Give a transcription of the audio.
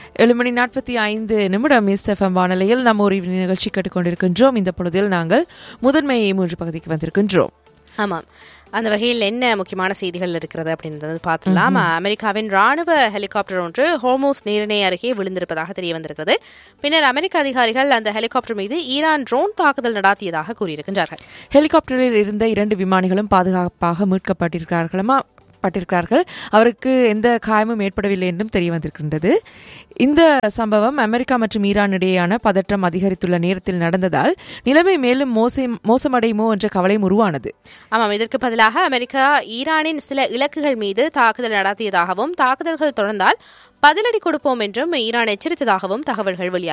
ஏழு மணி நாற்பத்தி ஐந்து நிமிடம் எஃப்எம் வானொலியில் நம்ம ஒரு நிகழ்ச்சி கேட்டுக்கொண்டிருக்கின்றோம் இந்த பொழுதில் நாங்கள் முதன்மை மூன்று பகுதிக்கு வந்திருக்கின்றோம் ஆமாம் அந்த வகையில் என்ன முக்கியமான செய்திகள் இருக்கிறது அப்படின்றது பார்த்துலாம் அமெரிக்காவின் ராணுவ ஹெலிகாப்டர் ஒன்று ஹோமோஸ் நீரிணை அருகே விழுந்திருப்பதாக தெரிய வந்திருக்கிறது பின்னர் அமெரிக்க அதிகாரிகள் அந்த ஹெலிகாப்டர் மீது ஈரான் ட்ரோன் தாக்குதல் நடாத்தியதாக கூறியிருக்கின்றார்கள் ஹெலிகாப்டரில் இருந்த இரண்டு விமானிகளும் பாதுகாப்பாக மீட்கப்பட்டிருக்கிறார்களாமா பட்டிருக்கிறார்கள் அவருக்கு எந்த காயமும் ஏற்படவில்லை என்றும் தெரிய வந்திருக்கின்றது இந்த சம்பவம் அமெரிக்கா மற்றும் ஈரான் இடையேயான பதற்றம் அதிகரித்துள்ள நேரத்தில் நடந்ததால் நிலைமை மேலும் மோசம் மோசமடையுமோ என்ற கவலையும் உருவானது ஆமாம் இதற்கு பதிலாக அமெரிக்கா ஈரானின் சில இலக்குகள் மீது தாக்குதல் நடத்தியதாகவும் தாக்குதல்கள் தொடர்ந்தால் பதிலடி கொடுப்போம் என்றும் ஈரான் எச்சரித்ததாகவும் தகவல்கள் வெளியாகின்றன